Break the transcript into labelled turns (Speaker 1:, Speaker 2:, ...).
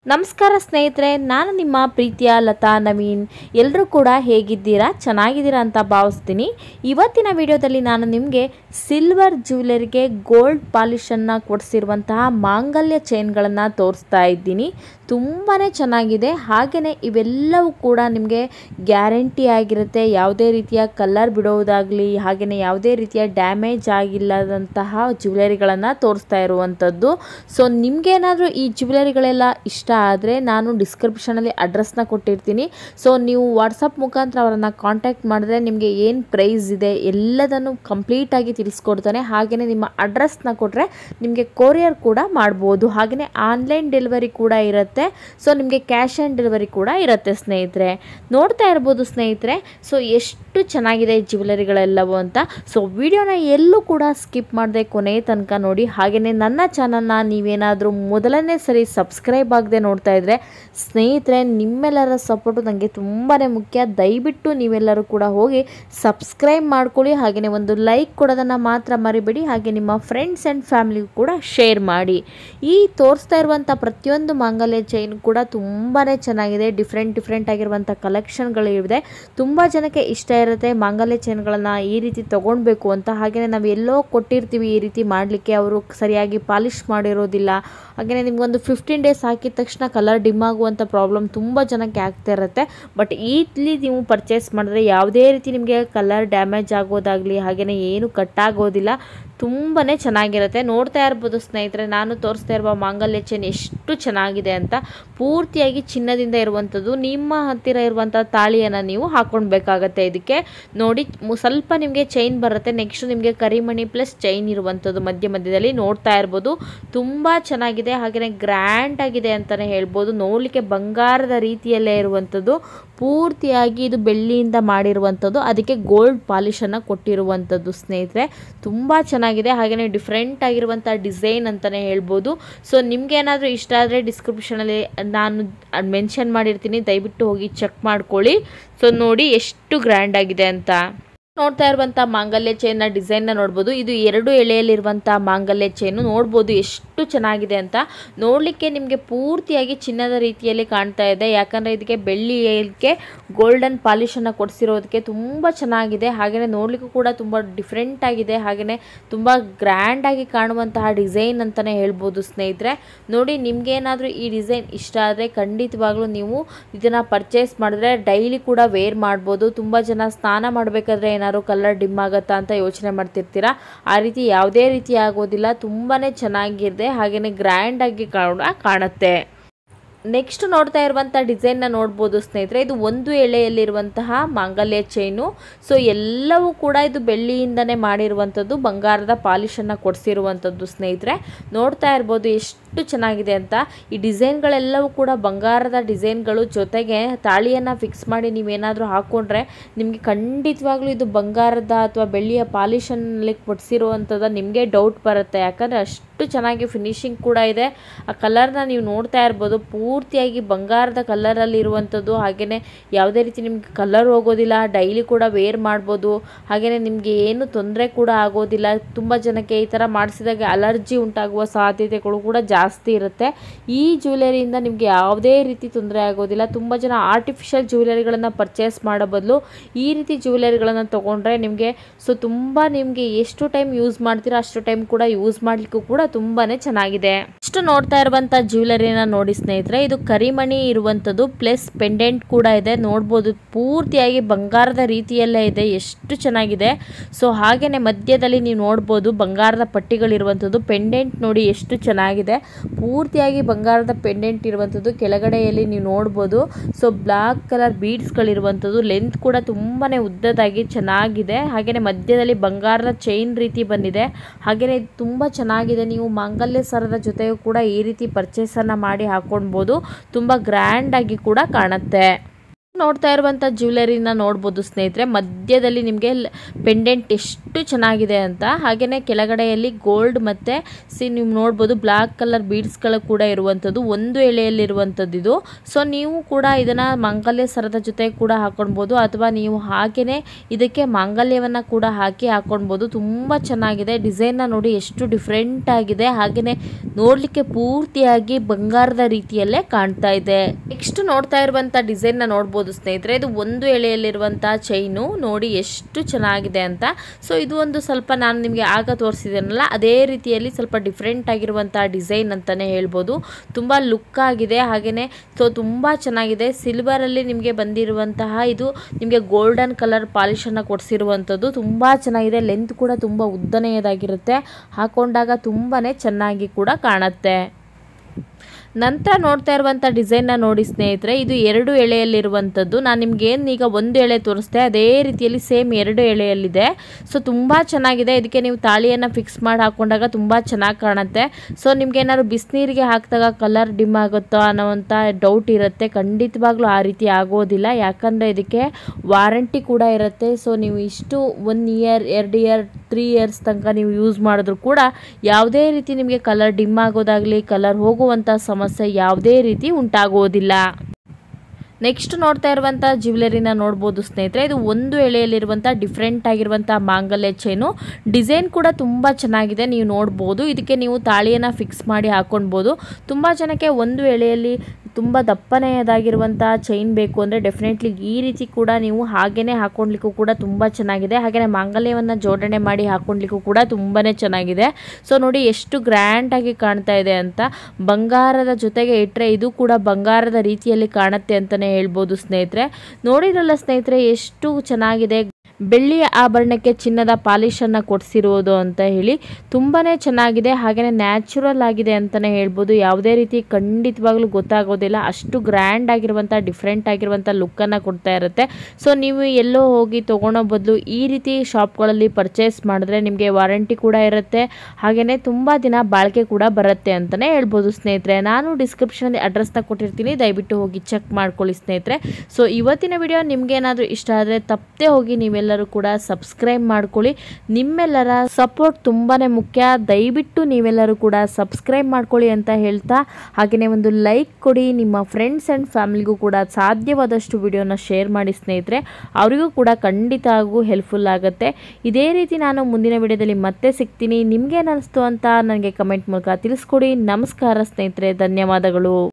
Speaker 1: ನಮಸ್ಕಾರ ಸ್ನೇಹಿತರೆ ನಾನು ನಿಮ್ಮ ಪ್ರೀತಿಯ ಲತಾ ನವೀನ್ ಎಲ್ಲರೂ ಕೂಡ ಹೇಗಿದ್ದೀರಾ ಚೆನ್ನಾಗಿದ್ದೀರಾ ಅಂತ ಭಾವಿಸ್ತೀನಿ ಇವತ್ತಿನ ವಿಡಿಯೋದಲ್ಲಿ ನಾನು ನಿಮಗೆ ಸಿಲ್ವರ್ ಜ್ಯುವೆಲರಿಗೆ ಗೋಲ್ಡ್ ಪಾಲಿಷನ್ನು ಕೊಡಿಸಿರುವಂತಹ ಮಾಂಗಲ್ಯ ಚೈನ್ಗಳನ್ನು ತೋರಿಸ್ತಾ ಇದ್ದೀನಿ ತುಂಬಾ ಚೆನ್ನಾಗಿದೆ ಹಾಗೆಯೇ ಇವೆಲ್ಲವೂ ಕೂಡ ನಿಮಗೆ ಗ್ಯಾರಂಟಿ ಆಗಿರುತ್ತೆ ಯಾವುದೇ ರೀತಿಯ ಕಲರ್ ಬಿಡೋದಾಗಲಿ ಹಾಗೆಯೇ ಯಾವುದೇ ರೀತಿಯ ಡ್ಯಾಮೇಜ್ ಆಗಿಲ್ಲದಂತಹ ಜ್ಯುವೆಲರಿಗಳನ್ನು ತೋರಿಸ್ತಾ ಇರುವಂಥದ್ದು ಸೊ ನಿಮಗೇನಾದರೂ ಈ ಜ್ಯುವೆಲರಿಗಳೆಲ್ಲ ಇಷ್ಟ ಆದರೆ ನಾನು ಡಿಸ್ಕ್ರಿಪ್ಷನಲ್ಲಿ ಅಡ್ರೆಸ್ನ ಕೊಟ್ಟಿರ್ತೀನಿ ಸೊ ನೀವು ವಾಟ್ಸಪ್ ಮುಖಾಂತರ ಅವರನ್ನು ಕಾಂಟ್ಯಾಕ್ಟ್ ಮಾಡಿದ್ರೆ ನಿಮಗೆ ಏನು ಪ್ರೈಸ್ ಇದೆ ಎಲ್ಲದನ್ನು ಕಂಪ್ಲೀಟಾಗಿ ತಿಳಿಸ್ಕೊಡ್ತಾನೆ ಹಾಗೆಯೇ ನಿಮ್ಮ ಅಡ್ರೆಸ್ನ ಕೊಟ್ಟರೆ ನಿಮಗೆ ಕೊರಿಯರ್ ಕೂಡ ಮಾಡ್ಬೋದು ಹಾಗೆಯೇ ಆನ್ಲೈನ್ ಡೆಲಿವರಿ ಕೂಡ ಇರುತ್ತೆ ಸೊ ನಿಮಗೆ ಕ್ಯಾಶ್ ಆನ್ ಡೆಲಿವರಿ ಕೂಡ ಇರುತ್ತೆ ಸ್ನೇಹಿತರೆ ನೋಡ್ತಾ ಇರ್ಬೋದು ಸ್ನೇಹಿತರೆ ಸೊ ಎಷ್ಟು ಚೆನ್ನಾಗಿದೆ ಈ ಜ್ಯುವೆಲರಿಗಳೆಲ್ಲವೂ ಅಂತ ಸೊ ವಿಡಿಯೋನ ಎಲ್ಲೂ ಕೂಡ ಸ್ಕಿಪ್ ಮಾಡದೆ ಕೊನೆಯ ತನಕ ನೋಡಿ ಹಾಗೆಯೇ ನನ್ನ ಚಾನಲ್ನ ನೀವೇನಾದರೂ ಮೊದಲನೇ ಸರಿ ಸಬ್ಸ್ಕ್ರೈಬ್ ಆಗದೆ ನೋಡ್ತಾ ಇದ್ದರೆ ಸ್ನೇಹಿತರೆ ನಿಮ್ಮೆಲ್ಲರ ಸಪೋರ್ಟು ನನಗೆ ತುಂಬಾ ಮುಖ್ಯ ದಯವಿಟ್ಟು ನೀವೆಲ್ಲರೂ ಕೂಡ ಹೋಗಿ ಸಬ್ಸ್ಕ್ರೈಬ್ ಮಾಡ್ಕೊಳ್ಳಿ ಹಾಗೆಯೇ ಒಂದು ಲೈಕ್ ಕೊಡೋದನ್ನು ಮಾತ್ರ ಮರಿಬೇಡಿ ಹಾಗೆ ನಿಮ್ಮ ಫ್ರೆಂಡ್ಸ್ ಆ್ಯಂಡ್ ಫ್ಯಾಮಿಲಿಗೂ ಕೂಡ ಶೇರ್ ಮಾಡಿ ಈ ತೋರಿಸ್ತಾ ಇರುವಂಥ ಪ್ರತಿಯೊಂದು ಮಾಂಗಲ್ಯ ಚೈನ್ ಕೂಡ ತುಂಬಾ ಚೆನ್ನಾಗಿದೆ ಡಿಫ್ರೆಂಟ್ ಡಿಫ್ರೆಂಟ್ ಆಗಿರುವಂಥ ಕಲೆಕ್ಷನ್ಗಳಿವೆ ತುಂಬ ಜನಕ್ಕೆ ಇಷ್ಟ ಇರುತ್ತೆ ಮಾಂಗಲ್ಯ ಚೈನ್ಗಳನ್ನು ಈ ರೀತಿ ತೊಗೊಳ್ಬೇಕು ಅಂತ ಹಾಗೆಯೇ ನಾವು ಎಲ್ಲೋ ಕೊಟ್ಟಿರ್ತೀವಿ ಈ ರೀತಿ ಮಾಡಲಿಕ್ಕೆ ಅವರು ಸರಿಯಾಗಿ ಪಾಲಿಷ್ ಮಾಡಿರೋದಿಲ್ಲ ಹಾಗೆಯೇ ನಿಮಗೊಂದು ಫಿಫ್ಟೀನ್ ಡೇಸ್ ಹಾಕಿದ ತಕ್ಷಣ ಕಲರ್ ಡಿಮ್ ಆಗುವಂಥ ಪ್ರಾಬ್ಲಮ್ ತುಂಬ ಜನಕ್ಕೆ ಆಗ್ತಾ ಇರುತ್ತೆ ಬಟ್ ಇಲ್ಲಿ ನೀವು ಪರ್ಚೇಸ್ ಮಾಡಿದ್ರೆ ಯಾವುದೇ ರೀತಿ ನಿಮಗೆ ಕಲರ್ ಡ್ಯಾಮೇಜ್ ಆಗೋದಾಗಲಿ ಹಾಗೆಯೇ ಏನು ಕಟ್ಟಾಗೋದಿಲ್ಲ ತುಂಬಾ ಚೆನ್ನಾಗಿರುತ್ತೆ ನೋಡ್ತಾ ಇರ್ಬೋದು ಸ್ನೇಹಿತರೆ ನಾನು ತೋರಿಸ್ತಾ ಇರುವ ಮಾಂಗಲ್ಯ ಚೈನ್ ಎಷ್ಟು ಚೆನ್ನಾಗಿದೆ ಅಂತ ಪೂರ್ತಿಯಾಗಿ ಚಿನ್ನದಿಂದ ಇರುವಂಥದ್ದು ನಿಮ್ಮ ಹತ್ತಿರ ಇರುವಂಥ ತಾಳಿಯನ್ನು ನೀವು ಹಾಕ್ಕೊಳ್ಬೇಕಾಗತ್ತೆ ಇದಕ್ಕೆ ನೋಡಿ ಮು- ಸ್ವಲ್ಪ ನಿಮಗೆ ಚೈನ್ ಬರುತ್ತೆ ನೆಕ್ಸ್ಟ್ ನಿಮಗೆ ಕರಿಮಣಿ ಪ್ಲಸ್ ಚೈನ್ ಇರುವಂಥದ್ದು ಮಧ್ಯ ಮಧ್ಯದಲ್ಲಿ ನೋಡ್ತಾ ಇರ್ಬೋದು ತುಂಬ ಚೆನ್ನಾಗಿದೆ ಹಾಗೆಯೇ ಗ್ರ್ಯಾಂಡ್ ಆಗಿದೆ ಅಂತಲೇ ಹೇಳ್ಬೋದು ನೋಡಲಿಕ್ಕೆ ಬಂಗಾರದ ರೀತಿಯಲ್ಲೇ ಇರುವಂಥದ್ದು ಪೂರ್ತಿಯಾಗಿ ಇದು ಬೆಳ್ಳಿಯಿಂದ ಮಾಡಿರುವಂಥದ್ದು ಅದಕ್ಕೆ ಗೋಲ್ಡ್ ಪಾಲಿಶನ್ನು ಕೊಟ್ಟಿರುವಂಥದ್ದು ಸ್ನೇಹಿತರೆ ತುಂಬ ಚೆನ್ನಾಗಿದೆ ಹಾಗೆಯೇ ಡಿಫ್ರೆಂಟ್ ಆಗಿರುವಂಥ ಡಿಸೈನ್ ಅಂತಲೇ ಹೇಳ್ಬೋದು ಸೊ ನಿಮ್ಗೇನಾದರೂ ಇಷ್ಟ ಆದರೆ ಡಿಸ್ಕ್ರಿಪ್ಷನಲ್ಲಿ ನಾನು ಮೆನ್ಷನ್ ಮಾಡಿರ್ತೀನಿ ದಯವಿಟ್ಟು ಹೋಗಿ ಚೆಕ್ ಮಾಡ್ಕೊಳ್ಳಿ ಸೊ ನೋಡಿ ಎಷ್ಟು ಗ್ರ್ಯಾಂಡ್ ಆಗಿದೆ ಅಂತ ನೋಡ್ತಾ ಇರುವಂಥ ಮಾಂಗಲ್ಯ ಚೈನ್ನ ಡಿಸೈನ್ನ ನೋಡ್ಬೋದು ಇದು ಎರಡು ಎಳೆಯಲ್ಲಿರುವಂಥ ಮಾಂಗಲ್ಯ ಚೈನು ನೋಡ್ಬೋದು ಎಷ್ಟು ಚೆನ್ನಾಗಿದೆ ಅಂತ ನೋಡಲಿಕ್ಕೆ ನಿಮಗೆ ಪೂರ್ತಿಯಾಗಿ ಚಿನ್ನದ ರೀತಿಯಲ್ಲಿ ಕಾಣ್ತಾ ಇದೆ ಯಾಕಂದರೆ ಇದಕ್ಕೆ ಬೆಳ್ಳಿಗೆ ಗೋಲ್ಡನ್ ಪಾಲಿಶನ್ನು ಕೊಡಿಸಿರೋದಕ್ಕೆ ತುಂಬ ಚೆನ್ನಾಗಿದೆ ಹಾಗೆಯೇ ನೋಡಲಿಕ್ಕೂ ಕೂಡ ತುಂಬ ಡಿಫ್ರೆಂಟ್ ಆಗಿದೆ ಹಾಗೆಯೇ ತುಂಬ ಗ್ರ್ಯಾಂಡಾಗಿ ಕಾಣುವಂತಹ ಡಿಸೈನ್ ಅಂತಲೇ ಹೇಳ್ಬೋದು ಸ್ನೇಹಿತರೆ ನೋಡಿ ನಿಮಗೇನಾದರೂ ಈ ಡಿಸೈನ್ ಇಷ್ಟ ಆದರೆ ಖಂಡಿತವಾಗ್ಲೂ ನೀವು ಇದನ್ನು ಪರ್ಚೇಸ್ ಮಾಡಿದ್ರೆ ಡೈಲಿ ಕೂಡ ವೇರ್ ಮಾಡ್ಬೋದು ತುಂಬ ಜನ ಸ್ನಾನ ಮಾಡಬೇಕಾದ್ರೆ ಏನಾದ್ರು ಕಲರ್ ಡಿಮ್ ಆಗುತ್ತಾ ಅಂತ ಯೋಚನೆ ಮಾಡ್ತಿರ್ತೀರಾ ಆ ರೀತಿ ಯಾವುದೇ ರೀತಿ ಆಗೋದಿಲ್ಲ ತುಂಬಾ ಚೆನ್ನಾಗಿದೆ ಹಾಗೆಯೇ ಗ್ರ್ಯಾಂಡಾಗಿ ಕಾಣ ಕಾಣುತ್ತೆ ನೆಕ್ಸ್ಟ್ ನೋಡ್ತಾ ಇರುವಂಥ ಡಿಸೈನ್ನ ನೋಡ್ಬೋದು ಸ್ನೇಹಿತರೆ ಇದು ಒಂದು ಎಳೆಯಲ್ಲಿರುವಂತಹ ಮಾಂಗಲ್ಯ ಚೈನು ಸೊ ಎಲ್ಲವೂ ಕೂಡ ಇದು ಬೆಳ್ಳಿಯಿಂದನೇ ಮಾಡಿರುವಂಥದ್ದು ಬಂಗಾರದ ಪಾಲಿಶನ್ನು ಕೊಡಿಸಿರುವಂಥದ್ದು ಸ್ನೇಹಿತರೆ ನೋಡ್ತಾ ಇರ್ಬೋದು ಎಷ್ಟು ಚೆನ್ನಾಗಿದೆ ಅಂತ ಈ ಡಿಸೈನ್ಗಳೆಲ್ಲವೂ ಕೂಡ ಬಂಗಾರದ ಡಿಸೈನ್ಗಳು ಜೊತೆಗೆ ತಾಳಿಯನ್ನು ಫಿಕ್ಸ್ ಮಾಡಿ ನೀವೇನಾದರೂ ಹಾಕ್ಕೊಂಡ್ರೆ ನಿಮಗೆ ಖಂಡಿತವಾಗ್ಲೂ ಇದು ಬಂಗಾರದ ಅಥವಾ ಬೆಳ್ಳಿಯ ಪಾಲಿಶನ್ನಲ್ಲಿ ಕೊಡಿಸಿರುವಂಥದ್ದು ನಿಮಗೆ ಡೌಟ್ ಬರುತ್ತೆ ಯಾಕಂದರೆ ಅಷ್ಟು ಚೆನ್ನಾಗಿ ಫಿನಿಶಿಂಗ್ ಕೂಡ ಇದೆ ಆ ಕಲರ್ನ ನೀವು ನೋಡ್ತಾ ಇರ್ಬೋದು ಪೂರ್ತಿಯಾಗಿ ಬಂಗಾರದ ಕಲರಲ್ಲಿ ಇರುವಂಥದ್ದು ಹಾಗೆಯೇ ಯಾವುದೇ ರೀತಿ ನಿಮ್ಗೆ ಕಲರ್ ಹೋಗೋದಿಲ್ಲ ಡೈಲಿ ಕೂಡ ವೇರ್ ಮಾಡ್ಬೋದು ಹಾಗೆಯೇ ನಿಮಗೆ ಏನು ತೊಂದರೆ ಕೂಡ ಆಗೋದಿಲ್ಲ ತುಂಬ ಜನಕ್ಕೆ ಈ ಥರ ಮಾಡಿಸಿದಾಗ ಅಲರ್ಜಿ ಉಂಟಾಗುವ ಸಾಧ್ಯತೆಗಳು ಕೂಡ ಜಾಸ್ತಿ ಇರುತ್ತೆ ಈ ಜ್ಯುವೆಲರಿಯಿಂದ ನಿಮಗೆ ಯಾವುದೇ ರೀತಿ ತೊಂದರೆ ಆಗೋದಿಲ್ಲ ತುಂಬ ಜನ ಆರ್ಟಿಫಿಷಿಯಲ್ ಜ್ಯುವೆಲರಿಗಳನ್ನು ಪರ್ಚೇಸ್ ಮಾಡೋ ಬದಲು ಈ ರೀತಿ ಜ್ಯುವೆಲರಿಗಳನ್ನು ತೊಗೊಂಡ್ರೆ ನಿಮಗೆ ಸೊ ತುಂಬ ನಿಮಗೆ ಎಷ್ಟು ಟೈಮ್ ಯೂಸ್ ಮಾಡ್ತೀರಾ ಅಷ್ಟು ಟೈಮ್ ಕೂಡ ಯೂಸ್ ಮಾಡಲಿಕ್ಕೂ ಕೂಡ ತುಂಬಾ ಚೆನ್ನಾಗಿದೆ ಇಷ್ಟು ನೋಡ್ತಾ ಇರುವಂಥ ಜ್ಯುವೆಲರಿನ ನೋಡಿ ಸ್ನೇಹಿತರೆ ಇದು ಕರಿಮಣಿ ಇರುವಂಥದ್ದು ಪ್ಲಸ್ ಪೆಂಡೆಂಟ್ ಕೂಡ ಇದೆ ನೋಡ್ಬೋದು ಪೂರ್ತಿಯಾಗಿ ಬಂಗಾರದ ರೀತಿಯಲ್ಲೇ ಇದೆ ಎಷ್ಟು ಚೆನ್ನಾಗಿದೆ ಸೊ ಹಾಗೆಯೇ ಮಧ್ಯದಲ್ಲಿ ನೀವು ನೋಡ್ಬೋದು ಬಂಗಾರದ ಪಟ್ಟಿಗಳಿರುವಂಥದ್ದು ಪೆಂಡೆಂಟ್ ನೋಡಿ ಎಷ್ಟು ಚೆನ್ನಾಗಿದೆ ಪೂರ್ತಿಯಾಗಿ ಬಂಗಾರದ ಪೆಂಡೆಂಟ್ ಇರುವಂಥದ್ದು ಕೆಳಗಡೆಯಲ್ಲಿ ನೀವು ನೋಡ್ಬೋದು ಸೊ ಬ್ಲಾಕ್ ಕಲರ್ ಬೀಡ್ಸ್ಗಳಿರುವಂಥದ್ದು ಲೆಂತ್ ಕೂಡ ತುಂಬಾ ಉದ್ದದಾಗಿ ಚೆನ್ನಾಗಿದೆ ಹಾಗೆಯೇ ಮಧ್ಯದಲ್ಲಿ ಬಂಗಾರದ ಚೈನ್ ರೀತಿ ಬಂದಿದೆ ಹಾಗೆಯೇ ಇದು ತುಂಬ ಚೆನ್ನಾಗಿದೆ ನೀವು ಮಾಂಗಲ್ಯ ಸರದ ಜೊತೆಗೂ ಕೂಡ ಈ ರೀತಿ ಪರ್ಚೇಸನ್ನು ಮಾಡಿ ಹಾಕ್ಕೊಳ್ಬೋದು ತುಂಬ ಗ್ರ್ಯಾಂಡಾಗಿ ಕೂಡ ಕಾಣುತ್ತೆ ನೋಡ್ತಾ ಇರುವಂಥ ಜ್ಯುವೆಲರಿನ ನೋಡ್ಬೋದು ಸ್ನೇಹಿತರೆ ಮಧ್ಯದಲ್ಲಿ ನಿಮಗೆ ಪೆಂಡೆಂಟ್ ಎಷ್ಟು ಚೆನ್ನಾಗಿದೆ ಅಂತ ಹಾಗೆಯೇ ಕೆಳಗಡೆಯಲ್ಲಿ ಗೋಲ್ಡ್ ಮತ್ತು ಸಿ ನೀವು ನೋಡ್ಬೋದು ಬ್ಲ್ಯಾಕ್ ಕಲರ್ ಬೀಡ್ಸ್ಗಳು ಕೂಡ ಇರುವಂಥದ್ದು ಒಂದು ಎಳೆಯಲ್ಲಿರುವಂಥದ್ದು ಇದು ಸೊ ನೀವು ಕೂಡ ಇದನ್ನು ಮಾಂಗಲ್ಯ ಸರದ ಜೊತೆ ಕೂಡ ಹಾಕೊಳ್ಬೋದು ಅಥವಾ ನೀವು ಹಾಗೆಯೇ ಇದಕ್ಕೆ ಮಾಂಗಲ್ಯವನ್ನು ಕೂಡ ಹಾಕಿ ಹಾಕೊಳ್ಬೋದು ತುಂಬ ಚೆನ್ನಾಗಿದೆ ಡಿಸೈನ್ನ ನೋಡಿ ಎಷ್ಟು ಡಿಫ್ರೆಂಟ್ ಆಗಿದೆ ಹಾಗೆಯೇ ನೋಡಲಿಕ್ಕೆ ಪೂರ್ತಿಯಾಗಿ ಬಂಗಾರದ ರೀತಿಯಲ್ಲೇ ಕಾಣ್ತಾ ಇದೆ ನೆಕ್ಸ್ಟ್ ನೋಡ್ತಾ ಇರುವಂಥ ಡಿಸೈನ್ನ ನೋಡ್ಬೋದು ಸ್ನೇಹಿತರೆ ಇದು ಒಂದು ಎಳೆಯಲ್ಲಿರುವಂಥ ಚೈನು ನೋಡಿ ಎಷ್ಟು ಚೆನ್ನಾಗಿದೆ ಅಂತ ಸೊ ಇದು ಒಂದು ಸ್ವಲ್ಪ ನಾನು ನಿಮಗೆ ಆಗ ತೋರಿಸಿದ್ದೇನಲ್ಲ ಅದೇ ರೀತಿಯಲ್ಲಿ ಸ್ವಲ್ಪ ಡಿಫ್ರೆಂಟ್ ಆಗಿರುವಂಥ ಡಿಸೈನ್ ಅಂತಲೇ ಹೇಳ್ಬೋದು ತುಂಬ ಲುಕ್ ಆಗಿದೆ ಹಾಗೆಯೇ ಸೊ ತುಂಬ ಚೆನ್ನಾಗಿದೆ ಸಿಲ್ವರಲ್ಲಿ ನಿಮಗೆ ಬಂದಿರುವಂತಹ ಇದು ನಿಮಗೆ ಗೋಲ್ಡನ್ ಕಲರ್ ಪಾಲಿಶನ್ನು ಕೊಡಿಸಿರುವಂಥದ್ದು ತುಂಬ ಚೆನ್ನಾಗಿದೆ ಲೆಂತ್ ಕೂಡ ತುಂಬ ಉದ್ದನೆಯದಾಗಿರುತ್ತೆ ಹಾಕೊಂಡಾಗ ತುಂಬಾ ಚೆನ್ನಾಗಿ ಕೂಡ ಕಾಣುತ್ತೆ ನಂತರ ನೋಡ್ತಾ ಇರುವಂಥ ಡಿಸೈನ್ನ ನೋಡಿ ಸ್ನೇಹಿತರೆ ಇದು ಎರಡು ಎಳೆಯಲ್ಲಿರುವಂಥದ್ದು ನಾನು ನಿಮ್ಗೆ ಏನು ಈಗ ಒಂದು ಎಳೆ ತೋರಿಸ್ದೆ ಅದೇ ರೀತಿಯಲ್ಲಿ ಸೇಮ್ ಎರಡು ಎಳೆಯಲ್ಲಿದೆ ಸೊ ತುಂಬ ಚೆನ್ನಾಗಿದೆ ಇದಕ್ಕೆ ನೀವು ತಾಳಿಯನ್ನು ಫಿಕ್ಸ್ ಮಾಡಿ ಹಾಕೊಂಡಾಗ ತುಂಬ ಚೆನ್ನಾಗಿ ಕಾಣುತ್ತೆ ಸೊ ನಿಮ್ಗೆ ಏನಾದ್ರು ಬಿಸಿನೀರಿಗೆ ಹಾಕಿದಾಗ ಕಲರ್ ಡಿಮ್ ಆಗುತ್ತೋ ಅನ್ನೋವಂಥ ಡೌಟ್ ಇರುತ್ತೆ ಖಂಡಿತವಾಗ್ಲೂ ಆ ರೀತಿ ಆಗೋದಿಲ್ಲ ಯಾಕಂದರೆ ಇದಕ್ಕೆ ವಾರಂಟಿ ಕೂಡ ಇರುತ್ತೆ ಸೊ ನೀವು ಇಷ್ಟು ಒನ್ ಇಯರ್ ಎರಡು ಇಯರ್ ತ್ರೀ ಇಯರ್ಸ್ ತನಕ ನೀವು ಯೂಸ್ ಮಾಡಿದ್ರು ಕೂಡ ಯಾವುದೇ ರೀತಿ ನಿಮಗೆ ಕಲರ್ ಡಿಮ್ ಆಗೋದಾಗಲಿ ಕಲರ್ ಹೋಗುವಂಥ ಸಮಸ್ಯೆ ಯಾವುದೇ ರೀತಿ ಉಂಟಾಗೋದಿಲ್ಲ ನೆಕ್ಸ್ಟ್ ನೋಡ್ತಾ ಇರುವಂಥ ಜ್ಯುವೆಲರಿನ ನೋಡ್ಬೋದು ಸ್ನೇಹಿತರೆ ಇದು ಒಂದು ಎಳೆಯಲ್ಲಿರುವಂಥ ಡಿಫ್ರೆಂಟ್ ಆಗಿರುವಂಥ ಮಾಂಗಲ್ಯ ಚೈನು ಡಿಸೈನ್ ಕೂಡ ತುಂಬ ಚೆನ್ನಾಗಿದೆ ನೀವು ನೋಡ್ಬೋದು ಇದಕ್ಕೆ ನೀವು ತಾಳಿಯನ್ನು ಫಿಕ್ಸ್ ಮಾಡಿ ಹಾಕೊಳ್ಬೋದು ತುಂಬ ಜನಕ್ಕೆ ಒಂದು ಎಳೆಯಲ್ಲಿ ತುಂಬ ದಪ್ಪನೆಯದಾಗಿರುವಂಥ ಚೈನ್ ಬೇಕು ಅಂದರೆ ಡೆಫಿನೆಟ್ಲಿ ಈ ರೀತಿ ಕೂಡ ನೀವು ಹಾಗೇ ಹಾಕೊಳ್ಲಿಕ್ಕೂ ಕೂಡ ತುಂಬ ಚೆನ್ನಾಗಿದೆ ಹಾಗೆಯೇ ಮಾಂಗಲ್ಯವನ್ನು ಜೋಡಣೆ ಮಾಡಿ ಹಾಕೊಳ್ಲಿಕ್ಕೂ ಕೂಡ ತುಂಬಾ ಚೆನ್ನಾಗಿದೆ ಸೊ ನೋಡಿ ಎಷ್ಟು ಗ್ರ್ಯಾಂಡಾಗಿ ಕಾಣ್ತಾ ಇದೆ ಅಂತ ಬಂಗಾರದ ಜೊತೆಗೆ ಇಟ್ಟರೆ ಇದು ಕೂಡ ಬಂಗಾರದ ರೀತಿಯಲ್ಲಿ ಕಾಣುತ್ತೆ ಅಂತಲೇ ಹೇಳ್ಬೋದು ಸ್ನೇಹಿತರೆ ನೋಡಿರಲ್ಲ ಸ್ನೇಹಿತರೆ ಎಷ್ಟು ಚೆನ್ನಾಗಿದೆ ಬೆಳ್ಳಿಯ ಆಭರಣಕ್ಕೆ ಚಿನ್ನದ ಪಾಲಿಶನ್ನು ಕೊಡಿಸಿರುವುದು ಅಂತ ಹೇಳಿ ತುಂಬಾ ಚೆನ್ನಾಗಿದೆ ಹಾಗೆಯೇ ನ್ಯಾಚುರಲ್ ಆಗಿದೆ ಅಂತಲೇ ಹೇಳ್ಬೋದು ಯಾವುದೇ ರೀತಿ ಖಂಡಿತವಾಗ್ಲೂ ಗೊತ್ತಾಗೋದಿಲ್ಲ ಅಷ್ಟು ಗ್ರ್ಯಾಂಡ್ ಆಗಿರುವಂಥ ಡಿಫ್ರೆಂಟ್ ಆಗಿರುವಂಥ ಲುಕ್ಕನ್ನು ಕೊಡ್ತಾ ಇರುತ್ತೆ ಸೊ ನೀವು ಎಲ್ಲೋ ಹೋಗಿ ತೊಗೊಳೋ ಬದಲು ಈ ರೀತಿ ಶಾಪ್ಗಳಲ್ಲಿ ಪರ್ಚೇಸ್ ಮಾಡಿದ್ರೆ ನಿಮಗೆ ವಾರಂಟಿ ಕೂಡ ಇರುತ್ತೆ ಹಾಗೆಯೇ ತುಂಬ ದಿನ ಬಾಳಿಕೆ ಕೂಡ ಬರುತ್ತೆ ಅಂತಲೇ ಹೇಳ್ಬೋದು ಸ್ನೇಹಿತರೆ ನಾನು ಡಿಸ್ಕ್ರಿಪ್ಷನಲ್ಲಿ ಅಡ್ರೆಸ್ನ ಕೊಟ್ಟಿರ್ತೀನಿ ದಯವಿಟ್ಟು ಹೋಗಿ ಚೆಕ್ ಮಾಡ್ಕೊಳ್ಳಿ ಸ್ನೇಹಿತರೆ ಸೊ ಇವತ್ತಿನ ವಿಡಿಯೋ ನಿಮ್ಗೇನಾದರೂ ಇಷ್ಟ ಆದರೆ ತಪ್ಪದೆ ಹೋಗಿ ನೀವೆಲ್ಲರೂ ಕೂಡ ಸಬ್ಸ್ಕ್ರೈಬ್ ಮಾಡ್ಕೊಳ್ಳಿ ನಿಮ್ಮೆಲ್ಲರ ಸಪೋರ್ಟ್ ತುಂಬಾ ಮುಖ್ಯ ದಯವಿಟ್ಟು ನೀವೆಲ್ಲರೂ ಕೂಡ ಸಬ್ಸ್ಕ್ರೈಬ್ ಮಾಡ್ಕೊಳ್ಳಿ ಅಂತ ಹೇಳ್ತಾ ಹಾಗೆಯೇ ಒಂದು ಲೈಕ್ ಕೊಡಿ ನಿಮ್ಮ ಫ್ರೆಂಡ್ಸ್ ಆ್ಯಂಡ್ ಫ್ಯಾಮಿಲಿಗೂ ಕೂಡ ಸಾಧ್ಯವಾದಷ್ಟು ವಿಡಿಯೋನ ಶೇರ್ ಮಾಡಿ ಸ್ನೇಹಿತರೆ ಅವರಿಗೂ ಕೂಡ ಖಂಡಿತ ಆಗು ಹೆಲ್ಪ್ಫುಲ್ ಆಗುತ್ತೆ ಇದೇ ರೀತಿ ನಾನು ಮುಂದಿನ ವಿಡಿಯೋದಲ್ಲಿ ಮತ್ತೆ ಸಿಗ್ತೀನಿ ನಿಮ್ಗೇನು ಅನಿಸ್ತು ಅಂತ ನನಗೆ ಕಮೆಂಟ್ ಮೂಲಕ ತಿಳಿಸ್ಕೊಡಿ ನಮಸ್ಕಾರ ಸ್ನೇಹಿತರೆ ಧನ್ಯವಾದಗಳು